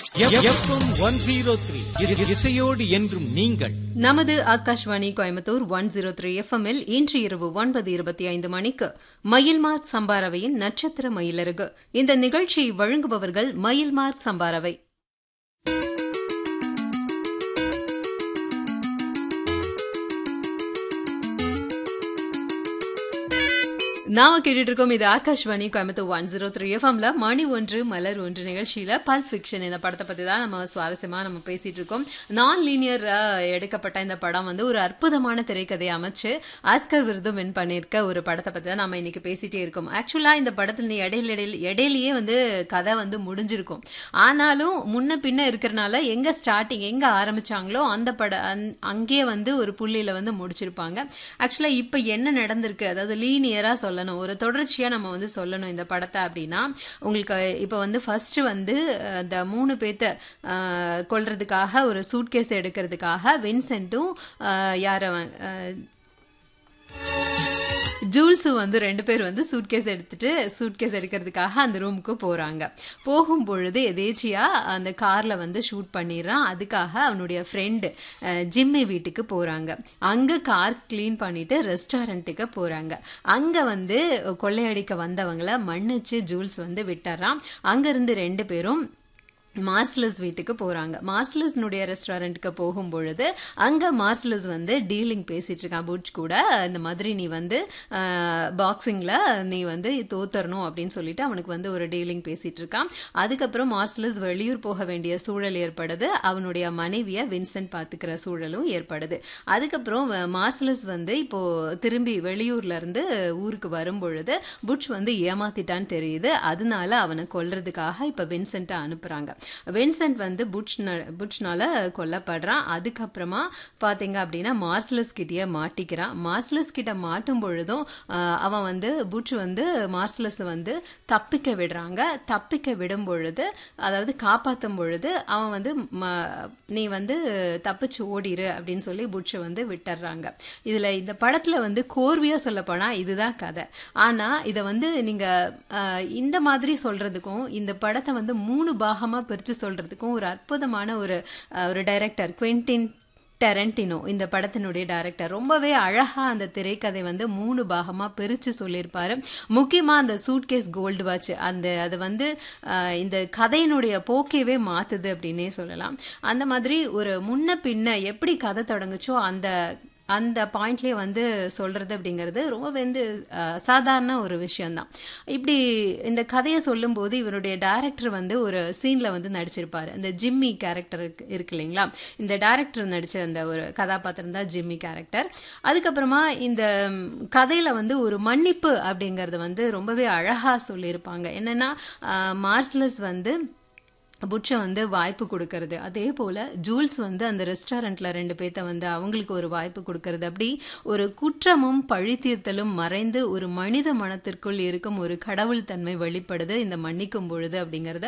FM one zero three இசையோடு என்றும் நீங்கள் நமது Akashvani Coimbatore one zero three எஃப்எம்மில் இன்று இரவு ஒன்பது இருபத்தி ஐந்து மணிக்கு மயில்மார்க் சம்பாரவையின் நட்சத்திர மயிலருகு இந்த நிகழ்ச்சியை வழங்குபவர்கள் மயில்மார்க் சம்பாரவை நாம கேட்டுட்டு இருக்கோம் இது Akashvani Coimbatore one zero three எஃப்எம்ல மணி ஒன்று மலர் ஒன்று நிகழ்ச்சியில பல் ஃபிக்ஷன் இந்த படத்தை பத்தி தான் நம்ம சுவாரஸ்யமா நம்ம பேசிட்டு இருக்கோம் நான் லீனியர் எடுக்கப்பட்ட இந்த படம் வந்து ஒரு அற்புதமான திரைக்கதையை அமைச்சு ஆஸ்கர் விருதும் வின் பண்ணியிருக்க ஒரு படத்தை பத்தி தான் நம்ம இன்னைக்கு பேசிட்டே இருக்கோம் ஆக்சுவலா இந்த படத்துல இடையில இடையில இடையிலேயே வந்து கதை வந்து முடிஞ்சிருக்கும் ஆனாலும் முன்ன பின்ன இருக்கிறனால எங்க ஸ்டார்டிங் எங்க ஆரம்பிச்சாங்களோ அந்த பட அந்- அங்கேயே வந்து ஒரு புள்ளியில வந்து முடிச்சிருப்பாங்க ஆக்சுவலா இப்ப என்ன நடந்திருக்கு அதாவது லீனியரா சொல்லணும் ஒரு தொடர்ச்சியா நம்ம வந்து சொல்லணும் இந்த படத்தை அப்படின்னா உங்களுக்கு இப்ப வந்து ஃபர்ஸ்ட் வந்து அஹ், இந்த மூணு பேத்த அஹ், கொல்றதுக்காக ஒரு சூட்கேஸ் எடுக்கிறதுக்காக வின்சென்ட்டும் அஹ், யார அவன், அஹ், ஜூல்ஸும் வந்து ரெண்டு பேர் வந்து சூட்கேஸ் எடுத்துட்டு சூட்கேஸ் எடுக்கிறதுக்காக அந்த ரூமுக்கு போறாங்க போகும் பொழுது எதேச்சியா அந்த கார்ல வந்து ஷூட் பண்ணிடுறான் அதுக்காக அவனுடைய ஃப்ரெண்டு ஜிம்மி வீட்டுக்கு போறாங்க அங்க கார் க்ளீன் பண்ணிட்டு ரெஸ்டாரண்ட்டுக்கு போறாங்க அங்க வந்து கொள்ளையடிக்க வந்தவங்கள மன்னிச்சு ஜூல்ஸ் வந்து விட்டுறான் அங்க இருந்து ரெண்டு பேரும் மார்ஸ்லஸ் வீட்டுக்கு போறாங்க மார்ஸ்லஸ்னுடைய ரெஸ்டாரண்ட்டுக்கு போகும் பொழுது அங்க மார்ஸ்லஸ் வந்து டீலிங் பேசிட்டு இருக்கான் புட்ச் கூட இந்த மாதிரி நீ வந்து பாக்ஸிங்ல நீ வந்து தோத்தரணும் அப்படின்னு சொல்லிட்டு அவனுக்கு வந்து ஒரு டீலிங் பேசிட்டு இருக்கான் அதுக்கப்புறம் மார்ஸ்லஸ் வெளியூர் போக வேண்டிய சூழல் ஏற்படுது அவனுடைய மனைவிய வின்சென்ட் பாத்துக்கிற சூழலும் ஏற்படுது அதுக்கப்புறம் வ- மார்ஸ்லஸ் வந்து இப்போ திரும்பி வெளியூர்ல இருந்து ஊருக்கு வரும் பொழுது புட்ச் வந்து ஏமாத்திட்டான்னு தெரியுது அதனால அவனை கொல்றதுக்காக இப்ப வின்சென்ட்டை அனுப்புறாங்க வின்சென்ட் வந்து புட்ச் புட்ச்னால கொல்லப்படுறான் அதுக்கப்புறமா பாத்தீங்க அப்படின்னா மார்ஸ்லஸ் கிட்டயே மாட்டிக்கிறான் மார்ஸ்லஸ் கிட்ட மாட்டும் பொழுதும் ஆஹ், அவன் வந்து புட்ச் வந்து மார்ஸ்லஸ் வந்து தப்பிக்க விடுறாங்க தப்பிக்க விடும் பொழுது அதாவது காப்பாத்தும் பொழுது அவன் வந்து ம- நீ வந்து தப்பிச்சு ஓடிரு அப்படின்னு சொல்லி புட்சை வந்து விட்டுறாங்க இதுல இந்த படத்துல வந்து கோர்வையா சொல்ல போனா இதுதான் கதை ஆனா இதை வந்து நீங்க ஆஹ், இந்த மாதிரி சொல்றதுக்கும் இந்த படத்தை வந்து மூணு பாகமா பிரிச்சு சொல்றதுக்கும் ஒரு அற்புதமான ஒரு ஆஹ், ஒரு டைரக்டர் குவென்டின் டெரண்டினோ இந்த படத்தினுடைய டைரக்டர் ரொம்பவே அழகா அந்த திரைக்கதை வந்து மூணு பாகமா பிரிச்சு சொல்லியிருப்பாரு முக்கியமா அந்த சூட்கேஸ் கோல்டு வாட்ச் அந்த அது வந்து ஆஹ், இந்த கதையினுடைய போக்கையவே மாத்துது அப்படின்னே சொல்லலாம் அந்த மாதிரி ஒரு முன்ன பின்ன எப்படி கதை தொடங்குச்சோ அந்த அந்த பாயிண்ட்லேயே வந்து சொல்றது அப்படிங்கிறது ரொம்ப வந்து அஹ், சாதாரண ஒரு விஷயம்தான் இப்படி இந்த கதையை சொல்லும்போது இவருடைய டைரக்டர் வந்து ஒரு சீன்ல வந்து நடிச்சிருப்பாரு இந்த ஜிம்மி கேரக்டர் இருக்கு இல்லைங்களா இந்த டைரக்டர் நடிச்ச அந்த ஒரு கதாபாத்திரம் தான் ஜிம்மி கேரக்டர் அதுக்கப்புறமா இந்த ம், கதையில வந்து ஒரு மன்னிப்பு அப்படிங்கறது வந்து ரொம்பவே அழகா சொல்லியிருப்பாங்க என்னன்னா அஹ், மார்ஸ்லஸ் வந்து புட்சை வந்து வாய்ப்பு கொடுக்கறது அதே போல ஜூல்ஸ் வந்து அந்த ரெஸ்டாரண்ட்ல ரெண்டு பேத்த வந்து அவங்களுக்கு ஒரு வாய்ப்பு கொடுக்கறது அப்படி ஒரு குற்றமும் பழித்தீர்த்தலும் மறைந்து ஒரு மனித மனத்திற்குள் இருக்கும் ஒரு கடவுள் தன்மை வெளிப்படுது இந்த மன்னிக்கும் பொழுது அப்படிங்கறத